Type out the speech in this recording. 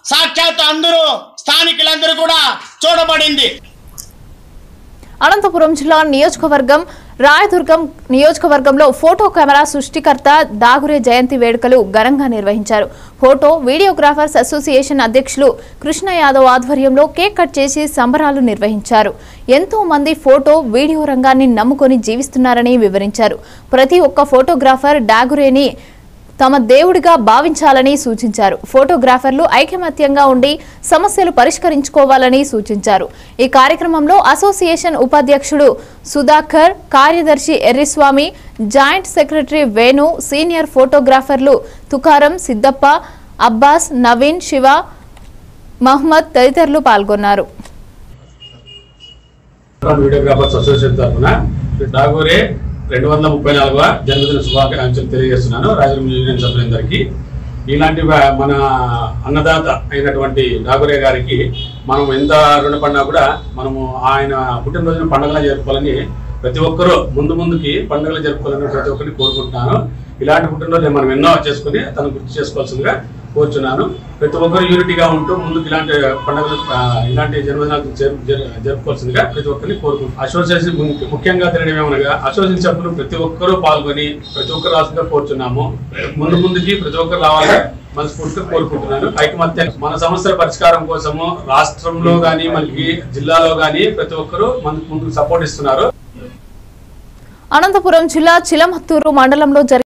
సాక్షాత్ అందరూ స్థానికులందరూ కూడా చూడబడింది అనంతపురం జిల్లా నియోజకవర్గం రాయదుర్గం నియోజకవర్గంలో ఫోటో కెమెరా సృష్టికర్త దాగురే జయంతి వేడుకలు ఘనంగా నిర్వహించారు ఫోటో వీడియోగ్రాఫర్స్ అసోసియేషన్ అధ్యక్షులు కృష్ణ యాదవ్ ఆధ్వర్యంలో కేక్ కట్ చేసి సంబరాలు నిర్వహించారు ఎంతో మంది ఫోటో వీడియో రంగాన్ని నమ్ముకొని జీవిస్తున్నారని వివరించారు ప్రతి ఒక్క ఫోటోగ్రాఫర్ డాగురేని తమ దేవుడిగా భావించాలని సూచించారు ఫోటోగ్రాఫర్లు ఐకమత్యంగా ఉండి సమస్యలు పరిష్కరించుకోవాలని సూచించారు ఈ కార్యక్రమంలో అసోసియేషన్ ఉపాధ్యక్షుడు సుధాకర్ కార్యదర్శి Erriswamy joint secretary Venu senior ఫోటోగ్రాఫర్లు తుకారం సిద్దప్ప అబ్బాస్ నవీన్ శివ మహ్మద్ తదితరులు పాల్గొన్నారు వీడియోగ్రాఫర్స్ అసోసియేషన్ తరఫున డాగోరే రెండు వందల ముప్పై నాలుగవ జన్మదిన శుభాకాంక్షలు తెలియజేస్తున్నాను రాజమండ్రి యూనియన్ సభ్యులందరికీ ఇలాంటి వా- మన అన్నదాత అయినటువంటి డాగోరే గారికి మనం ఎంత రుణపడినా కూడా మనము ఆయన పుట్టినరోజున పండుగలా జరుపుకోవాలని ప్రతి ఒక్కరూ ముందు ముందుకి పండుగలు జరుపుకోవాలని ప్రతి ఒక్కరిని కోరుకుంటున్నాను ఇలాంటి పుట్టినరోజు మనం ఎన్నో చేసుకుని తను గుర్తు చేసుకోవాల్సిందిగా కోరుచున్నాను ప్రతి ఒక్కరు యూనిటీగా ఉంటూ ముందుకు ఇలాంటి పండుగలు ఆ, ఇలాంటి జన్మదినాలు జరు- జరు- జరుపుకోవాల్సిందిగా ప్రతి ఒక్కరిని కోరుకుంటున్నాను అసోసియేషన్ ము- ముఖ్యంగా తెలియడం ఏమనగా అసోసియేషన్ సభ్యులు ప్రతి ఒక్కరూ పాల్గొని ప్రతి ఒక్కరు రాసుగా కోరుచున్నాము ముందు ముందుకి ప్రతి ఒక్కరు రావాలని మనస్ఫూర్తిగా కోరుకుంటున్నాను ఐకమత్యం మన సమస్యల పరిష్కారం కోసము రాష్ట్రంలో గాని మనకి జిల్లాలో గాని ప్రతి ఒక్కరు మనకు ముందుకు సపోర్ట్ ఇస్తున్నారు అనంతపురం జిల్లా చిలమత్తూరు మండలంలో జరిగిన